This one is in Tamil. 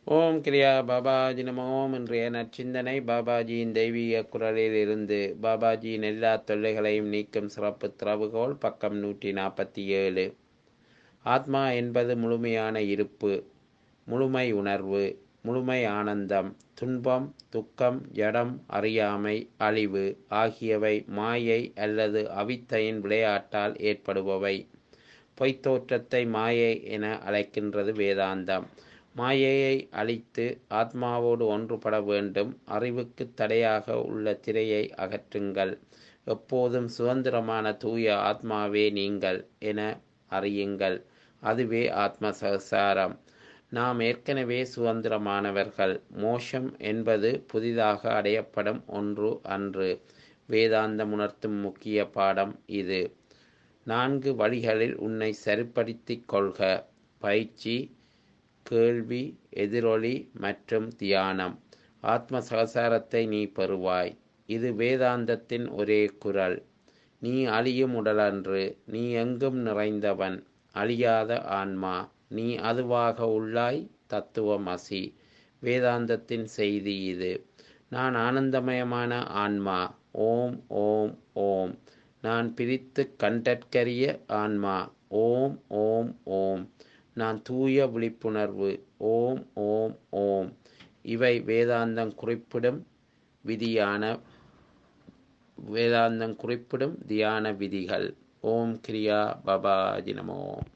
ஓம் கிரியா பாபாஜி நம ஓம் இன்றைய நற்சிந்தனை பாபாஜியின் தெய்வீக குரலில் இருந்து பாபாஜியின் எல்லா தொல்லைகளையும் நீக்கும் சிறப்பு திறவுகோல் பக்கம் நூற்றி நாற்பத்தி ஏழு ஆத்மா என்பது முழுமையான இருப்பு முழுமை உணர்வு முழுமை ஆனந்தம் துன்பம் துக்கம் ஜடம் அறியாமை அழிவு ஆகியவை மாயை அல்லது அவித்தையின் விளையாட்டால் ஏற்படுபவை பொய்த்தோற்றத்தை மாயை என அழைக்கின்றது வேதாந்தம் மாயையை அழித்து ஆத்மாவோடு ஒன்றுபட வேண்டும் அறிவுக்கு தடையாக உள்ள திரையை அகற்றுங்கள் எப்போதும் சுதந்திரமான தூய ஆத்மாவே நீங்கள் என அறியுங்கள் அதுவே ஆத்ம சகசாரம் நாம் ஏற்கனவே சுதந்திரமானவர்கள் மோஷம் என்பது புதிதாக அடையப்படும் ஒன்று அன்று வேதாந்தம் உணர்த்தும் முக்கிய பாடம் இது நான்கு வழிகளில் உன்னை சரிப்படுத்திக் கொள்க பயிற்சி கேள்வி எதிரொலி மற்றும் தியானம் ஆத்ம சகசாரத்தை நீ பெறுவாய் இது வேதாந்தத்தின் ஒரே குரல் நீ அழியும் உடலன்று நீ எங்கும் நிறைந்தவன் அழியாத ஆன்மா நீ அதுவாக உள்ளாய் தத்துவம் அசி வேதாந்தத்தின் செய்தி இது நான் ஆனந்தமயமான ஆன்மா ஓம் ஓம் ஓம் நான் பிரித்து கண்டற்கரிய ஆன்மா ஓம் ஓம் ஓம் நான் தூய விழிப்புணர்வு ஓம் ஓம் ஓம் இவை வேதாந்தம் குறிப்பிடும் விதியான வேதாந்தம் குறிப்பிடும் தியான விதிகள் ஓம் கிரியா பபாஜி நமோ